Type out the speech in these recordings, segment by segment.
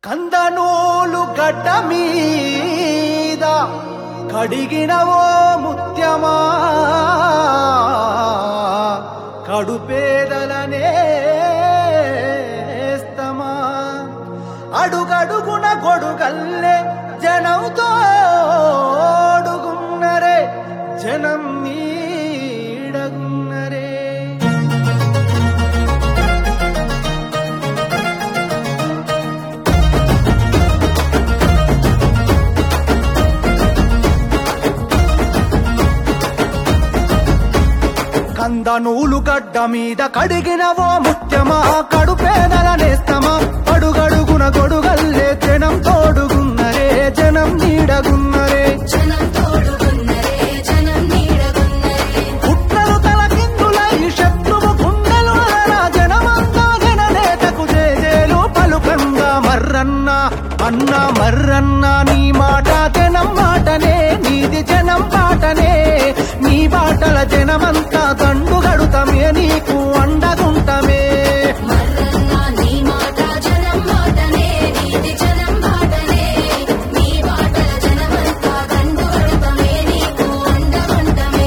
కందనూలు గడ్డ మీద కడిగిన ఓ ముత్యమా కడుపేదలనేస్తమా అడుగడుగున గొడుగల్లే జనంతో అడుగున్నరే జనం నీడగున్నరే కంద నూలు గడ్డ మీద కడిగిన ఓ ముత్యమా కడుపేదల నేస్తమా అడుగడుగున గొడుగల్లే జనం తోడుగున్నరే జనం నీడగున్నరే జనం తోడుగున్నరే జనం నీడగున్నరే పుట్టలు తల కిందులై శత్రువు గుండెలు అలరా జనమంతా జననేతకు జేజేలు పలుకంగా మర్రన్న అన్న మర్రన్న నీ మాట జనం మాటనే నీది జనం పాటనే నీ బాటల జనమంతా దండుగడుతమే నీకు అండగుంటమే మర్రన్న నీ మాట జనం మాటనే నీది జనం బాటనే నీ బాటల జనమంతా కండు కడుతమే నీకు అండగుంటమే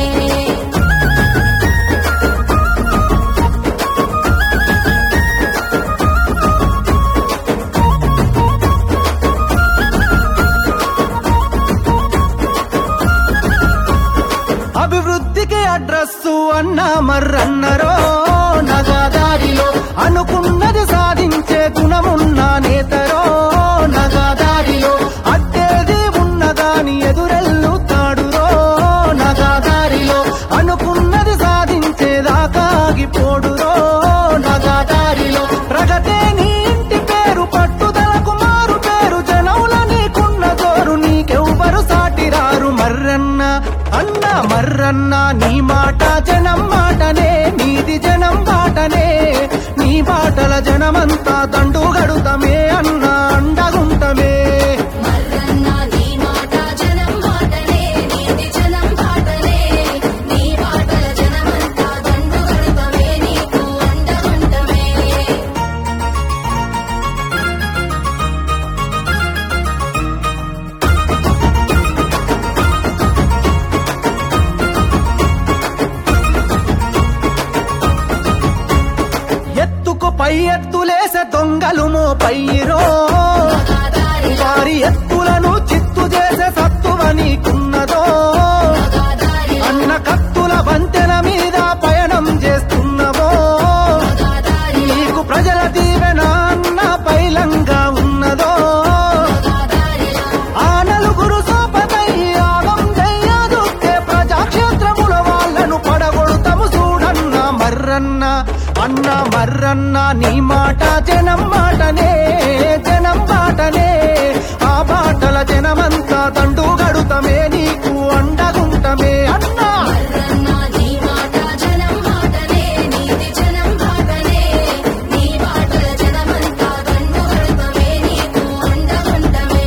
అభివృద్ధికి అడ్రస్సు అన్న మర్రన్నరో నగదారిలో అనుకున్నది సాధించే గుణమున్న నేతరో నగదారిలో అడ్డేది ఉన్నదాని ఎదురెల్లుతాడురో నగదారిలో అనుకున్నది సాధించేదాకాగిపోడురో నగదారిలో ప్రగతే నీ ఇంటి పేరు పట్టుదలకు మారు పేరు జనముల నీకున్న జోరు నీకెవ్వరు సాటిరారు మర్రన్న అన్న మర్రన్న నీ మాట జనం మాటనే నీది జనం బాటనే నీ బాటల జనమంతా దండు గడుతమే అన్న అండగుంటమే మర్రన్న నీ మాట జనం మాటనే నీది జనం బాటనే నీ బాటల జనమంతా కండు కడుతమే నీకు అండగుంటమే ఎత్తుకు పై ఎత్తులేసే దొంగలు మో పైరో మగాదారిలో వారి ఎత్తులను చిత్తు చేసే సత్తువ నీకున్నదో మగాదారిలో అన్న కత్తుల వంతెన మీద పయనం చేస్తున్నవో మగాదారిలో నీకు ప్రజల దీవెన అన్న పైలంగా ఉన్నదో మగాదారిలో ఆ నలుగురు సోపతై ఆగం చెయ్యదుకే ప్రజాక్షేత్రముల వాళ్ళను పడగొడతాము చూడన్న మర్రన్న అన్న మర్రన్న నీ మాట జనం మాటనే జనం బాటనే ఆ బాటల జనమంతా దండు గడుతమే నీకు అండగుంటమే అన్నా మర్రన్న నీ మాట జనం మాటనే నీది జనం బాటనే నీ బాటల జనమంతా కండు కడుతమే నీకు అండగుంటమే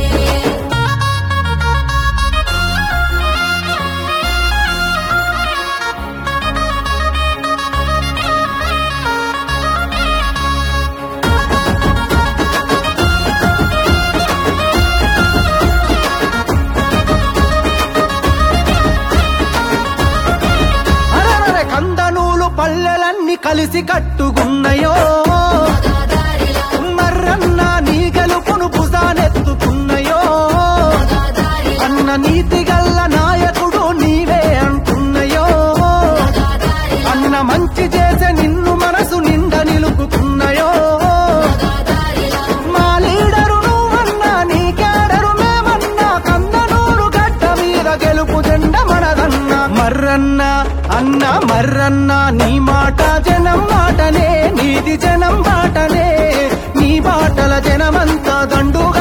అరరరే కందనూలు పల్లెలన్నీ కలిసి కట్టుకున్నయో మగాదారిలో మర్రన్న నీ గెలుపును భుజానెత్తుకున్నయో మగాదారిలో అన్న నీతి గల్ల నాయకుడు నీవే అంటున్నయో మగాదారిలో అన్న మంచి చేసే నిన్ను మనసు నిండా నిలుపుకున్నయో మగాదారిలో మా లీడరు నువ్వన్నా నీ క్యాడరు మేమన్నా కందనూరు గడ్డ మీద గెలుపు జెండ మనదన్న మర్రన్న అన్న మర్రన్న నీ మాట జనం మాటనే నీది జనం బాటనే నీ బాటల జనమంతా దండుగా